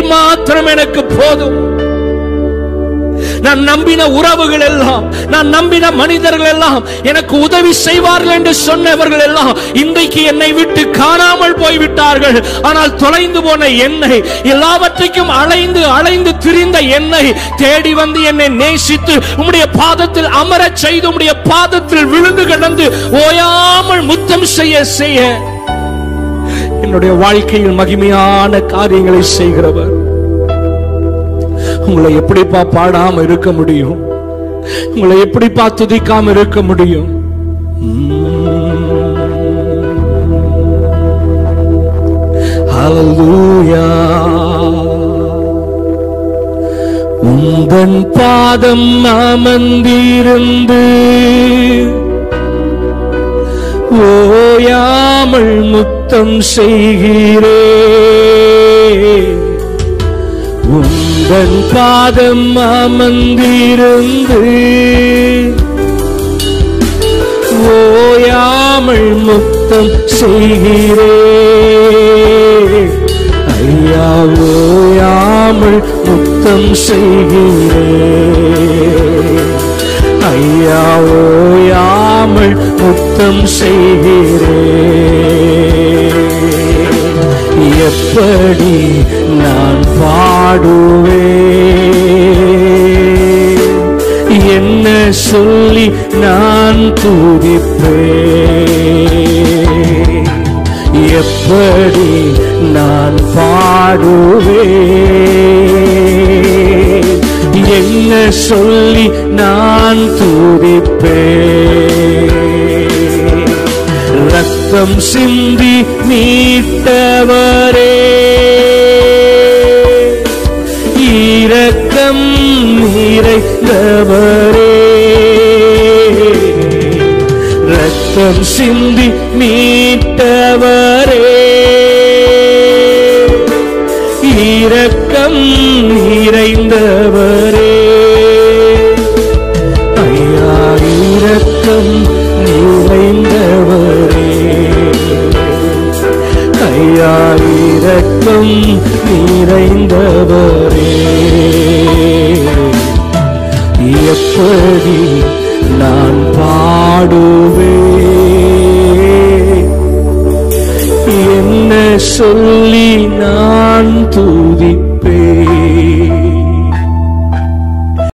மாத்திரம் எனக்கு போதும் நான் நம்பின உறவுகள் எல்லாம் நான் நம்பின மனிதர்கள் எல்லாம் எனக்கு உதவி செய்வார்கள் என்று சொன்னவர்கள் எல்லாம் இன்றைக்கு என்னை விட்டு காணாமல் போய்விட்டார்கள் ஆனால் தொலைந்து போன என்னை எல்லாவற்றையும் அலைந்து அலைந்து திரிந்த என்னை தேடி வந்து என்னை நேசித்து உம்முடைய பாதத்தில் அமரச் செய்து உம்முடைய பாதத்தில் விழுந்து கிடந்து ஓயாமல் முத்தம் செய்ய செய்ய என்னுடைய வாழ்க்கையில் மகிமையான காரியங்களை செய்கிறவர் உங்களை எப்படிப்பா பாடாம இருக்க முடியும் உங்களை எப்படிப்பா துதிக்காம இருக்க முடியும் ஹalleluya உந்தன் பாதம் அமர்ந்திருந்து ஓயாமல் முத்தம் செய்கிறே உந்தன் பாதம் அமர்ந்திருந்து ஓயாமல் முத்தம் செய்கிறே ஐயா ஓயாமல் முத்தம் செய்கிறே ஐயா ஓயாமல் முத்தம் செய்கிறே எப்படி நான் பாடுவேன் என்ன சொல்லி நான் துதிப்பேன் எப்படி நான் பாடுவேன் என்ன சொல்லி நான் துதிப்பேன் ரத்தம் சிந்தி மீட்டவரே இரக்கம் நிறைந்தவரே ரத்தம் சிந்தி மீட்டவரே இரக்கம் நிறைந்தவரே ஐயா இரக்கம் நிறைந்தவரே ஐயா இரக்கம் நிறைந்தவரே எப்படி நான் பாடுவேன் என்ன சொல்லி